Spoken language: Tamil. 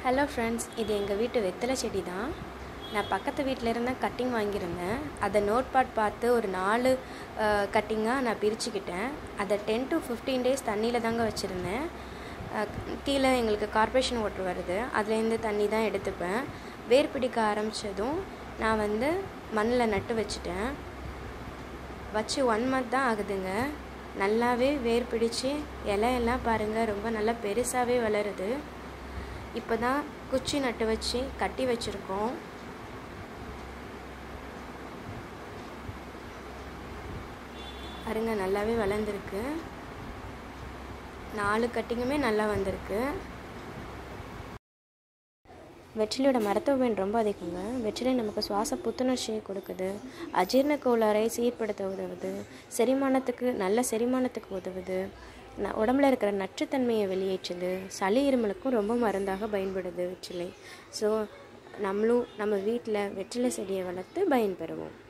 ஹலோ ஃப்ரெண்ட்ஸ் இது எங்கள் வீட்டு வெத்தலை செடி தான் நான் பக்கத்து வீட்டில் இருந்த கட்டிங் வாங்கியிருந்தேன் அதை நோட் பாட் பார்த்து ஒரு நாலு கட்டிங்காக நான் பிரிச்சுக்கிட்டேன் அதை டென் டு ஃபிஃப்டீன் டேஸ் தண்ணியில் தாங்க வச்சுருந்தேன் அஹ், கீழே எங்களுக்கு கார்ப்பரேஷன் வாட்டர் வருது அதுலேருந்து தண்ணி தான் எடுத்துப்பேன் வேர் பிடிக்க ஆரம்பித்ததும் நான் வந்து மண்ணில் நட்டு வச்சுட்டேன் வச்சு ஒன் மந்த் தான் ஆகுதுங்க நல்லாவே வேர் பிடிச்சு இலையெல்லாம் பாருங்கள் ரொம்ப நல்லா பெருசாகவே வளருது இப்போ தான் குச்சி நட்டு வச்சு கட்டி வச்சுருக்கோம் பாருங்க நல்லாவே வளர்ந்துருக்கு நாலு கட்டிங்குமே நல்லா வந்திருக்கு வெற்றிலையோட மருத்துவ பயன் ரொம்ப அதிகங்க வெற்றிலை நமக்கு சுவாச புத்துணர்ச்சியை கொடுக்குது அஜீரண கோளாறை சீர்படுத்த உதவுது செரிமானத்துக்கு நல்ல செரிமானத்துக்கு உதவுது ந உடம்புல இருக்கிற நச்சுத்தன்மையை வெளியேற்றுது சளி இருமலுக்கும் ரொம்ப மருந்தாக பயன்படுது வெற்றிலை ஸோ நம்மளும் நம்ம வீட்டில் வெற்றிலை செடியை வளர்த்து பயன்பெறுவோம்